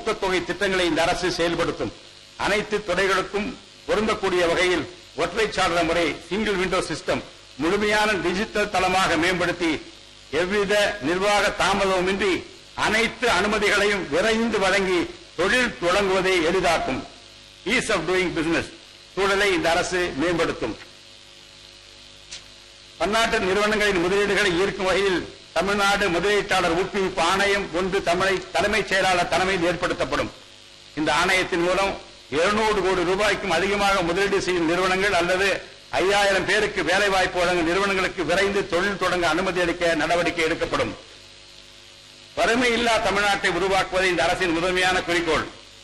ஊக்கத்தொகை திட்டங்களை இந்த அரசு செயல்படுத்தும் அனைத்து துறைகளுக்கும் பொருந்தக்கூடிய வகையில் ஒற்றை சாளர முறை சிங்கிள் விண்டோ சிஸ்டம் முழுமையான டிஜிட்டல் தளமாக மேம்படுத்தி எவ்வித நிர்வாக தாமதமுமின்றி அனைத்து அனுமதிகளையும் விரைந்து வழங்கி தொழில் தொடங்குவதை எளிதாக்கும் ஈஸ் ஆஃப் டூயிங் பிசினஸ் சூழலை இந்த அரசு மேம்படுத்தும் பன்னாட்டு நிறுவனங்களின் முதலீடுகளை ஈர்க்கும் வகையில் தமிழ்நாடு முதலீட்டாளர் ஊக்குவிப்பு ஆணையம் ஒன்று தமிழை தலைமைச் செயலாளர் தலைமையில் ஏற்படுத்தப்படும் இந்த ஆணையத்தின் மூலம் 200 கோடி ரூபாய்க்கும் அதிகமாக முதலீடு செய்யும் நிறுவனங்கள் அல்லது ஐயாயிரம் பேருக்கு வேலை வாய்ப்பு வழங்கும் நிறுவனங்களுக்கு விரைந்து தொழில் தொடங்க அனுமதி அளிக்க நடவடிக்கை எடுக்கப்படும் வறுமை இல்லா தமிழ்நாட்டை உருவாக்குவதே இந்த அரசின் முதன்மையான குறிக்கோள்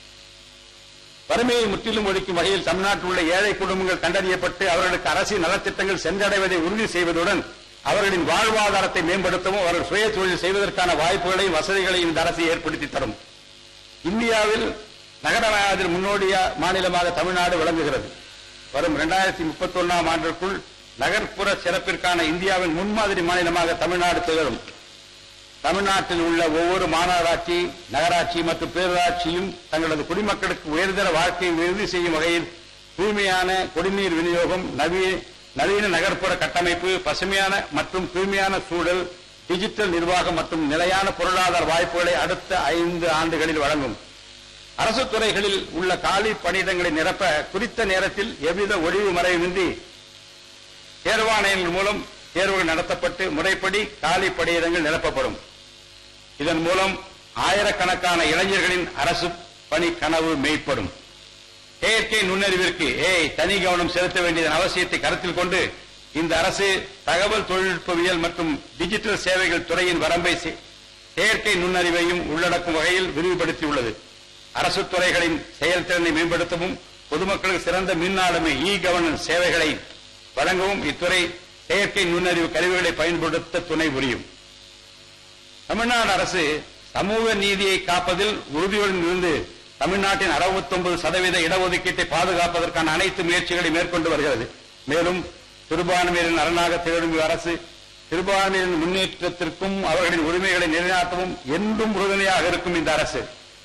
வறுமையை முற்றிலும் ஒழிக்கும் வகையில் தமிழ்நாட்டில் உள்ள ஏழை குடும்பங்கள் கண்டறியப்பட்டு அவர்களுக்கு அரசின் நலத்திட்டங்கள் சென்றடைவதை உறுதி செய்வதுடன் அவர்களின் வாழ்வாதாரத்தை மேம்படுத்தவும் அவர்கள் சுய தொழில் செய்வதற்கான வாய்ப்புகளையும் வசதிகளையும் இந்த அரசு ஏற்படுத்தி தரும் இந்தியாவில் நகரவாயத்தில் முன்னோடிய மாநிலமாக தமிழ்நாடு விளங்குகிறது வரும் இரண்டாயிரத்தி முப்பத்தி ஒன்னாம் ஆண்டிற்குள் நகர்ப்புற சிறப்பிற்கான இந்தியாவின் முன்மாதிரி மாநிலமாக தமிழ்நாடு திகழும் தமிழ்நாட்டில் உள்ள ஒவ்வொரு மாநகராட்சி நகராட்சி மற்றும் பேரூராட்சியும் தங்களது குடிமக்களுக்கு உயர்தர வாழ்க்கையை உறுதி செய்யும் வகையில் தூய்மையான குடிநீர் விநியோகம் நவீன நவீன நகர்ப்புற கட்டமைப்பு பசுமையான மற்றும் தூய்மையான சூழல் டிஜிட்டல் நிர்வாகம் மற்றும் நிலையான பொருளாதார வாய்ப்புகளை அடுத்த ஐந்து ஆண்டுகளில் வழங்கும் அரசு துறைகளில் உள்ள காலி பணியிடங்களை நிரப்ப குறித்த நேரத்தில் எவ்வித ஒளிவு மறைவின்றி தேர்வாணையங்கள் மூலம் தேர்வுகள் நடத்தப்பட்டு முறைப்படி காலி பணியிடங்கள் நிரப்பப்படும் இதன் மூலம் ஆயிரக்கணக்கான இளைஞர்களின் அரசு பணி கனவு மெய்ப்படும் செயற்கை நுண்ணறிவிற்கு ஏய் தனி கவனம் செலுத்த வேண்டியதன் அவசியத்தை கருத்தில் கொண்டு இந்த அரசு தகவல் தொழில்நுட்பவியல் மற்றும் டிஜிட்டல் சேவைகள் துறையின் வரம்பை செ- செயற்கை நுண்ணறிவையும் உள்ளடக்கும் வகையில் விரிவுபடுத்தியுள்ளது அரசு துறைகளின் செயல்திறனை மேம்படுத்தவும் பொதுமக்களுக்கு சிறந்த மின் ஆளுமை இ கவர்னன்ஸ் சேவைகளை வழங்கவும் இத்துறை செயற்கை நுண்ணறிவு கருவிகளை பயன்படுத்த துணை புரியும் தமிழ்நாடு அரசு சமூக நீதியை காப்பதில் உறுதியுடன் இருந்து தமிழ்நாட்டின் 69% சதவீத இடஒதுக்கீட்டை பாதுகாப்பதற்கான அனைத்து முயற்சிகளை மேற்கொண்டு வருகிறது மேலும் சிறுபான்மையினரின் அரணாக திகழும் அரசு சிறுபான்மையினரின் முன்னேற்றத்திற்கும் அவர்களின் உரிமைகளை நிலைநாட்டவும் என்றும் உறுதுணையாக இருக்கும் இந்த அரசு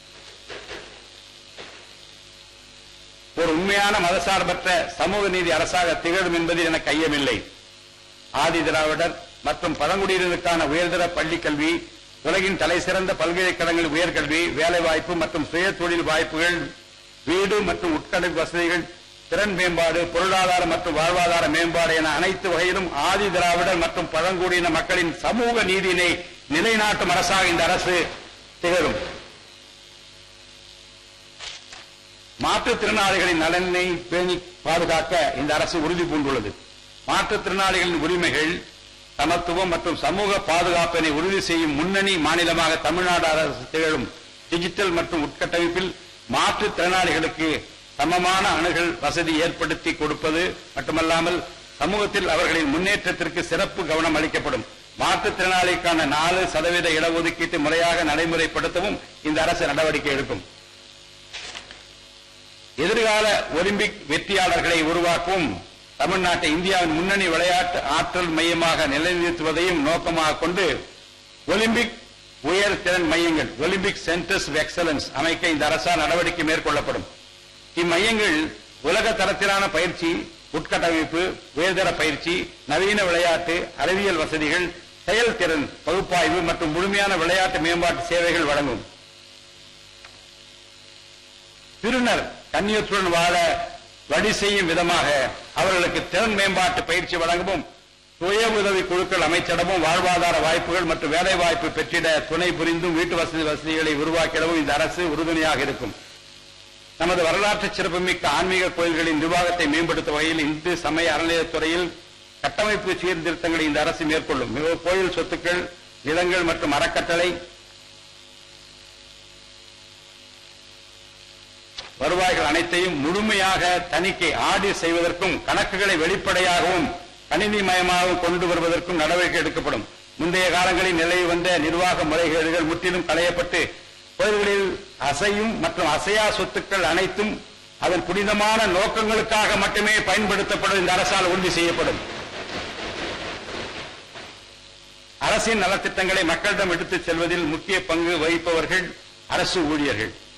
ஒரு உண்மையான மதசார்பற்ற சமூக நீதி அரசாக திகழும் என்பதில் எனக்கு ஐயமில்லை ஆதி திராவிடர் மற்றும் பழங்குடியினருக்கான உயர்தர பள்ளிக் கல்வி உலகின் தலைசிறந்த பல்கலைக்கழகங்கள் உயர்கல்வி வேலைவாய்ப்பு மற்றும் சுய தொழில் வாய்ப்புகள் வீடு மற்றும் உட்கட்டமைப்பு வசதிகள் திறன் மேம்பாடு பொருளாதார மற்றும் வாழ்வாதார மேம்பாடு என அனைத்து வகையிலும் ஆதி திராவிடர் மற்றும் பழங்குடியின மக்களின் சமூக நீதியினை நிலைநாட்டும் அரசாக இந்த அரசு திகழும் மாற்றுத்திறனாளிகளின் நலனை பேணி பாதுகாக்க இந்த அரசு உறுதி பூண்டுள்ளது மாற்றுத்திறனாளிகளின் உரிமைகள் சமத்துவம் மற்றும் சமூக பாதுகாப்பினை உறுதி செய்யும் முன்னணி மாநிலமாக தமிழ்நாடு அரசு திகழும் டிஜிட்டல் மற்றும் உட்கட்டமைப்பில் மாற்றுத்திறனாளிகளுக்கு சமமான அணுகல் வசதி ஏற்படுத்தி கொடுப்பது மட்டுமல்லாமல் சமூகத்தில் அவர்களின் முன்னேற்றத்திற்கு சிறப்பு கவனம் அளிக்கப்படும் மாற்றுத்திறனாளிக்கான நாலு சதவீத இடஒதுக்கீட்டு முறையாக நடைமுறைப்படுத்தவும் இந்த அரசு நடவடிக்கை எடுக்கும் எதிர்கால ஒலிம்பிக் வெற்றியாளர்களை உருவாக்கவும் தமிழ்நாட்டை இந்தியாவின் முன்னணி விளையாட்டு ஆற்றல் மையமாக நிலைநிறுத்துவதையும் நோக்கமாக கொண்டு ஒலிம்பிக் உயர் திறன் மையங்கள் ஒலிம்பிக் சென்டர்ஸ் ஆஃப் எக்ஸலன்ஸ் அமைக்க இந்த அரசால் நடவடிக்கை மேற்கொள்ளப்படும் இம்மையங்கள் உலக தரத்திலான பயிற்சி உட்கட்டமைப்பு உயர்தர பயிற்சி நவீன விளையாட்டு அறிவியல் வசதிகள் செயல்திறன் பகுப்பாய்வு மற்றும் முழுமையான விளையாட்டு மேம்பாட்டு சேவைகள் வழங்கும் திருநர் கண்ணியத்துடன் வாழ வழி செய்யும் விதமாக அவர்களுக்கு திறன் மேம்பாட்டு பயிற்சி வழங்கவும் சுய உதவி குழுக்கள் அமைச்சிடவும் வாழ்வாதார வாய்ப்புகள் மற்றும் வேலை வாய்ப்பு பெற்றிட துணை புரிந்தும் வீட்டு வசதி வசதிகளை உருவாக்கிடவும் இந்த அரசு உறுதுணையாக இருக்கும் நமது வரலாற்று சிறப்புமிக்க ஆன்மீக கோயில்களின் நிர்வாகத்தை மேம்படுத்தும் வகையில் இந்து சமய அறநிலையத்துறையில் கட்டமைப்பு சீர்திருத்தங்களை இந்த அரசு மேற்கொள்ளும் மிக கோயில் சொத்துக்கள் நிலங்கள் மற்றும் அறக்கட்டளை வருவாய்கள் அனைத்தையும் முழுமையாக தணிக்கை ஆடிட் செய்வதற்கும் கணக்குகளை வெளிப்படையாகவும் கணினிமயமாகவும் கொண்டு வருவதற்கும் நடவடிக்கை எடுக்கப்படும் முந்தைய காலங்களில் நிலவி வந்த நிர்வாக முறைகேடுகள் முற்றிலும் களையப்பட்டு கோயில்களில் அசையும் மற்றும் அசையா சொத்துக்கள் அனைத்தும் அதன் புனிதமான நோக்கங்களுக்காக மட்டுமே பயன்படுத்தப்படும் இந்த அரசால் உறுதி செய்யப்படும் அரசின் நலத்திட்டங்களை மக்களிடம் எடுத்துச் செல்வதில் முக்கிய பங்கு வகிப்பவர்கள் அரசு ஊழியர்கள்